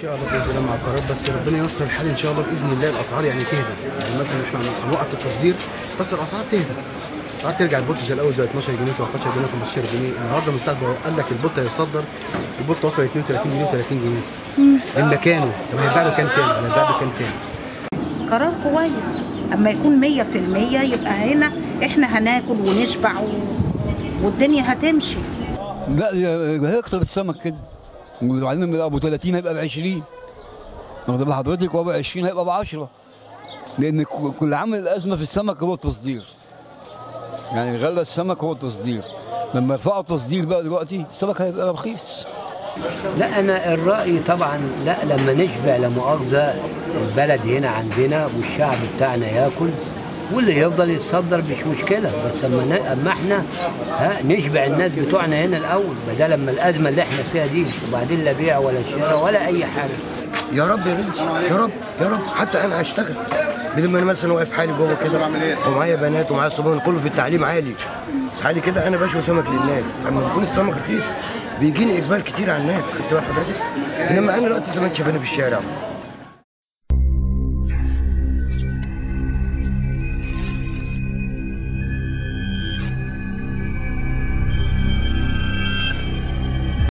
شاء الله باذن الله مع القرار بس ربنا ييسر الحال ان شاء الله باذن الله الاسعار يعني تهدى يعني مثلا احنا هنوقف التصدير بس الاسعار تهدى الاسعار ترجع البوت زي الاول زي 12 جنيه 13 جنيه 15 جنيه النهارده من ساعه ما قال لك البوت هيصدر البوت وصل 32 جنيه 30 جنيه من مكانه طب هيتباع له كام تاني؟ هيتباع له كام تاني؟ قرار كويس اما يكون مية في المية يبقى هنا احنا هناكل ونشبع و... والدنيا هتمشي لا هيكسر السمك كده وبعدين من ابو 30 هيبقى ب 20 واخد بال حضرتك وابو 20 هيبقى ب 10 لان ك- كل عامل الازمه في السمك هو التصدير يعني غلى السمك هو التصدير لما يرفعوا التصدير بقى دلوقتي السمك هيبقى رخيص لا انا الراي طبعا لا لما نشبع لا مؤاخذه البلد هنا عندنا والشعب بتاعنا ياكل واللي يفضل يتصدر مش مشكله بس اما ن- اما احنا ها نشبع الناس بتوعنا هنا الاول بدل لما الازمه اللي احنا فيها دي وبعدين لا بيع ولا شراء ولا اي حاجه يا رب يا بنتي يا رب يا رب حتى انا هشتغل بدل ما انا مثلا واقف حالي جوه كده ومعايا بنات ومعايا صبيان كله في التعليم عالي حالي كده انا بشوي سمك للناس اما بيكون السمك رخيص بيجيني اقبال كتير على الناس خدت بال حضرتك انما انا دلوقتي زي ما انت شايفاني في الشارع